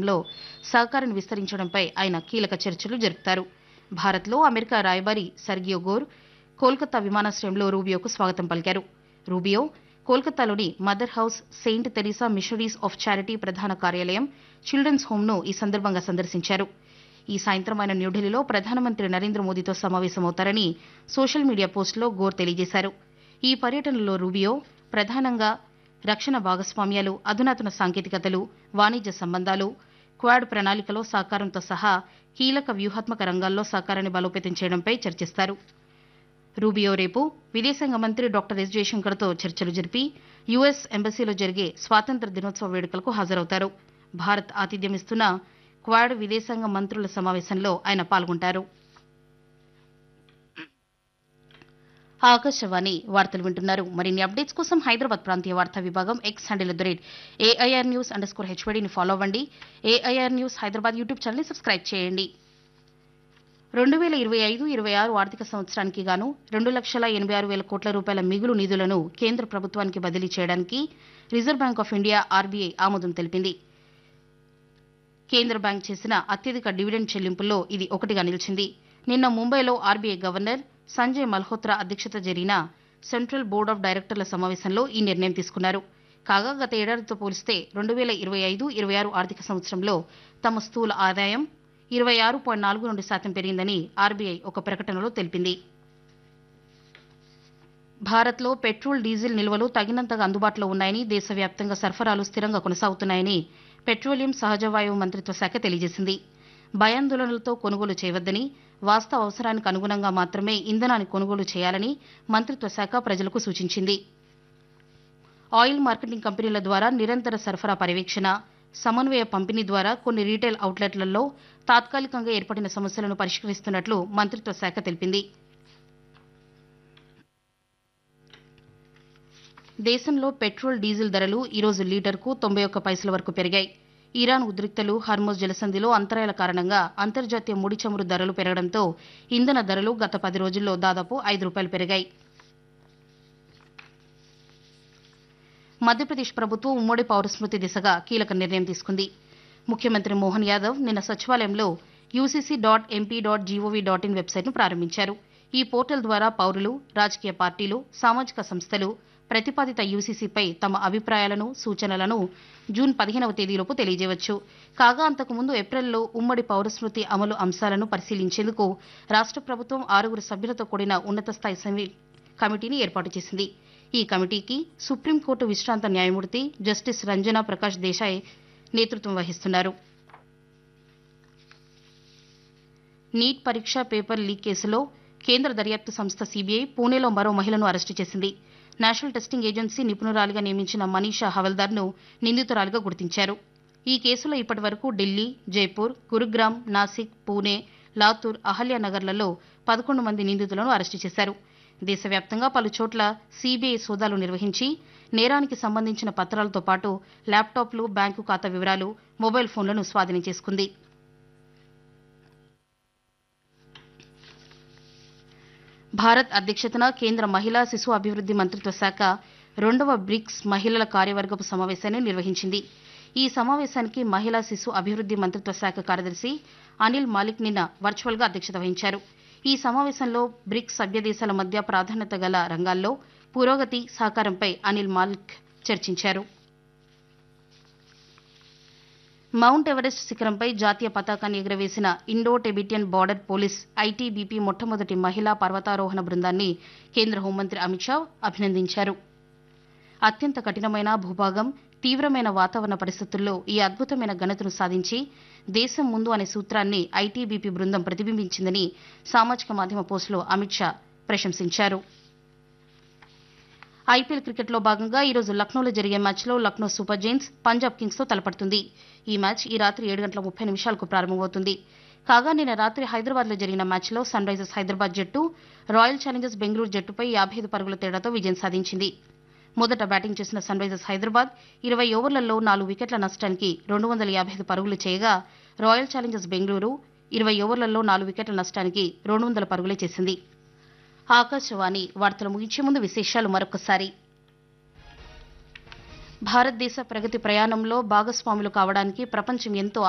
రంగాల్లో సహకారాన్ని విస్తరించడంపై ఆయన కీలక చర్చలు జరుపుతారు భారత్లో అమెరికా రాయబారి సర్గియో గోర్ కోల్కతా విమానాశ్రయంలో రూబియోకు స్వాగతం పలికారు రూబియో కోల్కతాలోని mother house Saint Teresa missionaries of charity ప్రధాన కార్యాలయం చిల్డ్రన్స్ హోమ్ను ఈ సందర్భంగా సందర్శించారు ఈ సాయంత్రం ఆయన న్యూఢిల్లీలో ప్రధానమంత్రి నరేంద్ర మోదీతో సమావేశమవుతారని సోషల్ మీడియా పోస్టులో గోర్ తెలియజేశారు ఈ పర్యటనలో రూబియో ప్రధానంగా రక్షణ భాగస్వామ్యాలు అధునాతన సాంకేతికతలు వాణిజ్య సంబంధాలు క్వాడ్ ప్రణాళికలో సహకారంతో సహా కీలక వ్యూహాత్మక రంగాల్లో సహకారాన్ని బలోపేతం చేయడంపై చర్చిస్తారు రూబియో రేపు విదేశాంగ మంత్రి డాక్టర్ ఎస్ జయశంకర్తో చర్చలు జరిపి యుఎస్ ఎంబసీలో జరిగే స్వాతంత్ర దినోత్సవ వేడుకలకు హాజరవుతారు భారత్ ఆతిథ్యమిస్తున్న క్వాడ్ విదేశాంగ మంత్రుల సమావేశంలో ఆయన పాల్గొంటారు ఆకాశవాణి వార్తలు వింటున్నారు మరిన్ని అప్డేట్స్ కోసం హైదరాబాద్ ప్రాంతీయ వార్తా విభాగం X handle at the rate AIR news underscore హెచ్వడిని ఫాలో అవ్వండి ఏఐఆర్ న్యూస్ హైదరాబాద్ యూట్యూబ్ ఛానల్ని సబ్స్క్రైబ్ చేయండి రెండు వేల ఇరవై ఐదు ఇరవై ఆరు ఆర్థిక సంవత్సరానికి గాను రెండు లక్షల ఎనభై ఆరు వేల కోట్ల రూపాయల మిగులు నిధులను కేంద్ర ప్రభుత్వానికి బదిలీ చేయడానికి reserve bank of India RBI ఆమోదం తెలిపింది కేంద్ర బ్యాంక్ చేసిన అత్యధిక డివిడెండ్ చెల్లింపుల్లో ఇది ఒకటిగా నిలిచింది నిన్న ముంబైలో ఆర్బీఐ గవర్నర్ సంజయ్ మల్హోత్రా అధ్యక్షత జరిగిన సెంట్రల్ బోర్డ్ ఆఫ్ డైరెక్టర్ల సమావేశంలో ఈ నిర్ణయం తీసుకున్నారు కాగా గత ఏడాదితో పోలిస్తే రెండు వేల ఇరవై ఐదు ఇరవై ఆరు ఆర్థిక సంవత్సరంలో తమ స్థూల ఆదాయం ఇరవై ఆరు పాయింట్ నాలుగు రెండు శాతం పెరిగిందని ఆర్బీఐ ఒక ప్రకటనలో తెలిపింది భారత్లో పెట్రోల్ డీజిల్ నిల్వలు తగినంతగా అందుబాటులో ఉన్నాయని దేశవ్యాప్తంగా సరఫరాలు స్థిరంగా కొనసాగుతున్నాయని పెట్రోలియం సహజ వాయువు మంత్రిత్వ శాఖ తెలియజేసింది భయాందోళనలతో కొనుగోలు చేయవద్దని వాస్తవ అవసరానికి అనుగుణంగా మాత్రమే ఇంధనాన్ని కొనుగోలు చేయాలని మంత్రిత్వ శాఖ ప్రజలకు సూచించింది ఆయిల్ మార్కెటింగ్ కంపెనీల ద్వారా నిరంతర సరఫరా పర్యవేక్షణ సమన్వయ పంపిణీ ద్వారా కొన్ని రీటైల్ అవుట్లెట్లలో తాత్కాలికంగా ఏర్పడిన సమస్యలను పరిష్కరిస్తున్నట్లు మంత్రిత్వ శాఖ తెలిపింది దేశంలో పెట్రోల్ డీజిల్ ధరలు ఈరోజు లీటర్కు తొంభై ఒక్క పైసల వరకు పెరిగాయి ఇరాన్ ఉద్రిక్తలు హర్మోజ్ జలసంధిలో అంతరాయాల కారణంగా అంతర్జాతీయ ముడి చమురు ధరలు పెరగడంతో ఇంధన ధరలు గత పది రోజుల్లో దాదాపు ఐదు రూపాయలు పెరిగాయి మధ్యప్రదేశ్ ప్రభుత్వం ఉమ్మడి పౌరస్మృతి దిశగా కీలక నిర్ణయం తీసుకుంది ముఖ్యమంత్రి మోహన్ యాదవ్ నిన్న సచివాలయంలో UCC dot MP dot GOV dot in వెబ్సైట్ను ప్రారంభించారు ఈ పోర్టల్ ద్వారా పౌరులు రాజకీయ పార్టీలు సామాజిక సంస్థలు ప్రతిపాదిత యూసీసీపై తమ అభిప్రాయాలను సూచనలను జూన్ పదిహేనవ తేదీలోపు తెలియజేయవచ్చు కాగా అంతకుముందు ఏప్రిల్లో ఉమ్మడి పౌరస్మృతి అమలు అంశాలను పరిశీలించేందుకు రాష్ట్ర ప్రభుత్వం ఆరుగురు సభ్యులతో కూడిన ఉన్నత స్థాయి సమీ- కమిటీని ఏర్పాటు చేసింది ఈ కమిటీకి సుప్రీంకోర్టు విశ్రాంత న్యాయమూర్తి జస్టిస్ రంజనా ప్రకాష్ దేశాయ్ నేతృత్వం వహిస్తున్నారు నీట్ పరీక్ష పేపర్ లీక్ కేసులో కేంద్ర దర్యాప్తు సంస్థ సీబీఐ పూణేలో మరో మహిళను అరెస్టు చేసింది నేషనల్ టెస్టింగ్ ఏజెన్సీ నిపుణురాలిగా నియమించిన మనీషా హవల్దార్ను నిందితురాలిగా గుర్తించారు ఈ కేసులో ఇప్పటివరకు ఢిల్లీ జైపూర్ గురుగ్రామ్ నాసిక్ పూణే లాతూర్ అహల్యానగర్లలో పదకొండు మంది నిందితులను అరెస్టు చేశారు దేశవ్యాప్తంగా పలు చోట్ల సీబీఐ సోదాలు నిర్వహించి నేరానికి సంబంధించిన పత్రాలతో పాటు ల్యాప్టాప్లు బ్యాంకు ఖాతా వివరాలు మొబైల్ ఫోన్లను స్వాధీనం చేసుకుంది భారత్ అధ్యక్షతన కేంద్ర మహిళా శిశు అభివృద్ధి మంత్రిత్వ శాఖ రెండవ బ్రిక్స్ మహిళల కార్యవర్గపు సమావేశాన్ని నిర్వహించింది ఈ సమావేశానికి మహిళా శిశు అభివృద్ధి మంత్రిత్వ శాఖ కార్యదర్శి అనిల్ మాలిక్ నిన్న వర్చువల్గా అధ్యక్షత వహించారు ఈ సమావేశంలో బ్రిక్స్ సభ్య దేశాల మధ్య ప్రాధాన్యత గల రంగాల్లో పురోగతి సహకారంపై అనిల్ మాలిక్ చర్చించారు మౌంట్ ఎవరెస్ట్ శిఖరంపై జాతీయ పతాకాన్ని ఎగురవేసిన Indo Tibetan border police ITBP మొట్టమొదటి మహిళా పర్వతారోహణ బృందాన్ని కేంద్ర హోంమంత్రి అమిత్ షా అభినందించారు అత్యంత కఠినమైన భూభాగం తీవ్రమైన వాతావరణ పరిస్థితుల్లో ఈ అద్భుతమైన ఘనతను సాధించి దేశం ముందు అనే సూత్రాన్ని ఐటీబీపీ బృందం ప్రతిబింబించిందని సామాజిక మాధ్యమ పోస్టులో అమిత్ షా ప్రశంసించారు ఐపీఎల్ క్రికెట్లో భాగంగా ఈరోజు లక్నోలో జరిగే మ్యాచ్లో లక్నో సూపర్ జైన్స్ పంజాబ్ కింగ్స్తో తలపడుతుంది ఈ మ్యాచ్ ఈ రాత్రి ఏడు గంటల ముప్పై నిమిషాలకు ప్రారంభమవుతుంది కాగా నిన్న రాత్రి హైదరాబాద్లో జరిగిన మ్యాచ్లో సన్ రైజర్స్ హైదరాబాద్ జట్టు రాయల్ ఛాలెంజర్స్ బెంగళూరు జట్టుపై యాభై ఐదు పరుగుల తేడాతో విజయం సాధించింది మొదట బ్యాటింగ్ చేసిన సన్ రైజర్స్ హైదరాబాద్ ఇరవై ఓవర్లలో నాలుగు వికెట్ల నష్టానికి రెండు వందల యాభై ఐదు పరుగులు చేయగా రాయల్ ఛాలెంజర్స్ బెంగళూరు ఇరవై ఓవర్లలో నాలుగు వికెట్ల నష్టానికి రెండు వందల పరుగులే చేసింది ఆకాశవాణి వార్తలు ముగించే ముందు విశేషాలు మరొకసారి భారతదేశ ప్రగతి ప్రయాణంలో భాగస్వాములు కావడానికి ప్రపంచం ఎంతో